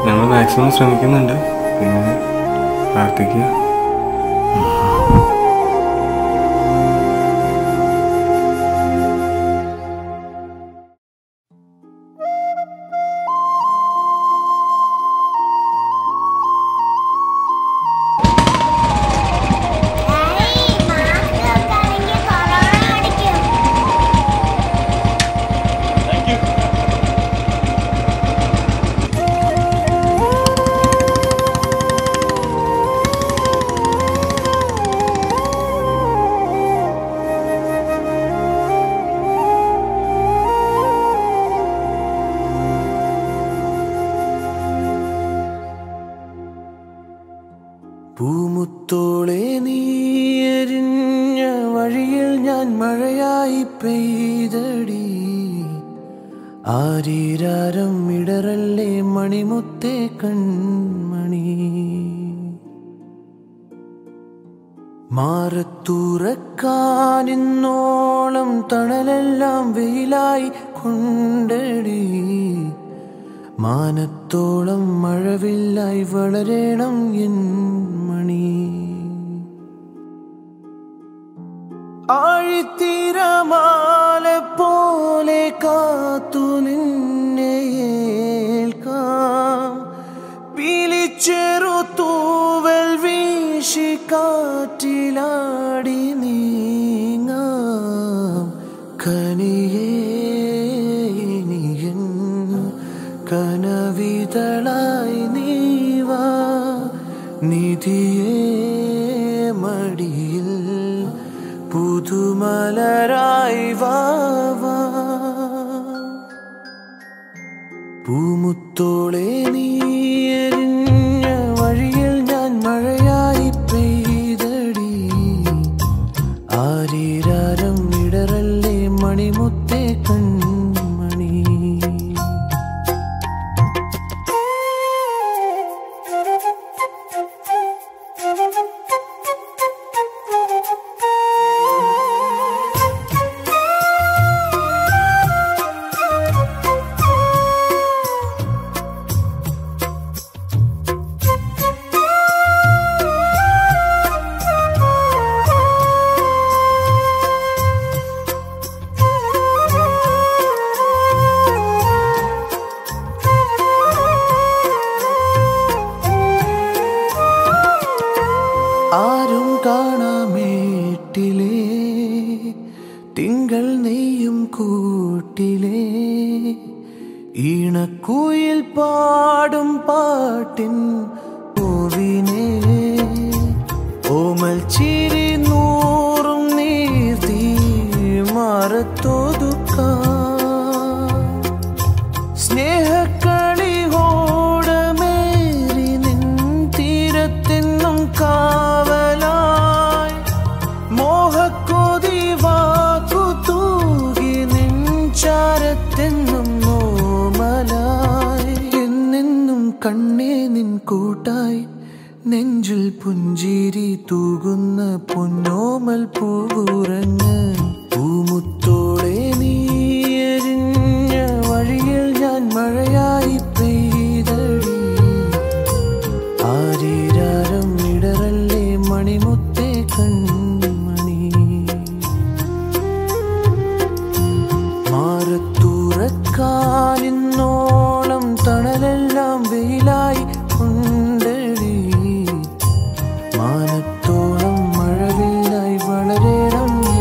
ഞങ്ങൾ മാക്സിമം ശ്രമിക്കുന്നുണ്ട് പിന്നെ പ്രാർത്ഥിക്കുക പൂമുത്തോളെ നീയെരിഞ്ഞ വഴിയിൽ ഞാൻ മഴയായി പെയ്തടി ആരീരാരം ഇടറല്ലേ മണിമുത്തേ കൺമണി മാറത്തൂറക്കാനിന്നോളം തണലെല്ലാം വെയിലായി കൊണ്ടടി മാനത്തോളം മഴവില്ലായി വളരണം എൻ മണി ആഴിത്തീരമാല പോലെ കാത്തു നിന്നെ ഏൽക്കാം വിളിച്ചെറു തൂവൽ വീശി കാറ്റിലാടി നീങ്ങാം കനിയേ ഇനിയൻ കനവിതളായി നീവാ നിധിയേ മടിയിൽ പുതുമലരായി വാവാ പൂമുത്തോളെ നീയെരിഞ്ഞ വഴിയിൽ ഞാൻ മഴയായി പെയ്തടി ആരീരാരം ഇടറല്ലേ മണിമുത്തേ കൺമണി ആരും കാണാമേട്ടിലേ തിങ്കൾ നെയ്യും കൂട്ടിലേ ഈണക്കുയിൽ പാടും പാട്ടിൻ പൂവിനെ ഓമൽ ചിരി നൂറും നീർത്തി മാറത്തോതുക്കാം സ്നേഹക്കളി ഓടമേറി നിൻ തീരത്തെന്നും കാവലായി മോഹക്കൊതി വാക്കു തൂകി നിൻ ചാരത്തെന്നും നോമലായി എന്നെന്നും കണ്ണേ നിൻ കൂട്ടായി നെഞ്ചിൽ പുഞ്ചിരി തൂകുന്ന പൊന്നോമൽ പൂവുറങ്ങ് പൂമുത്തോളെ നീയെരിഞ്ഞ വഴിയിൽ ഞാൻ മഴയായി പെയ്തടി ആരീരാരം ഇടറല്ലേ മണിമുത്തേ കൺമണി മാറത്തൂറക്കാനിന്നോളം തണലെല്ലാം വെയിലായി കൊണ്ടടി മാനത്തോളം മഴവില്ലായി വളരണം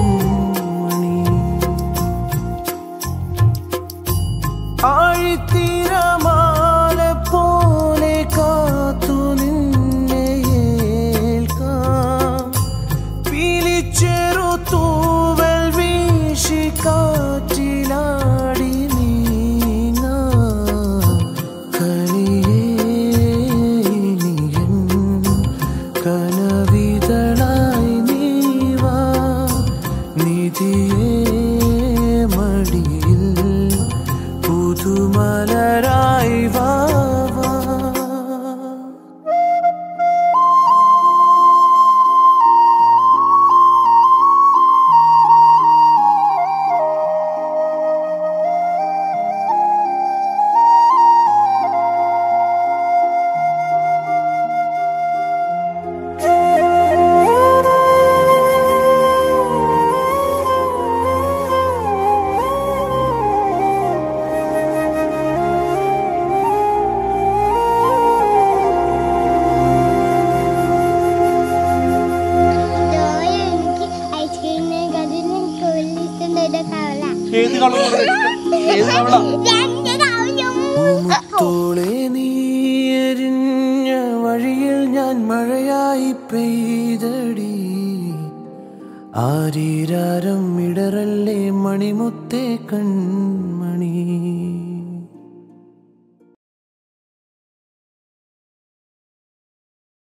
ഏത് കളർ ഏത് കളറാ തോളെ നീ എരിഞ്ഞ വഴിയിൽ ഞാൻ മഴയായി പെയ്തടി ആരീരാരം ഇടറല്ലേ മണിമുത്തേ കൺമണി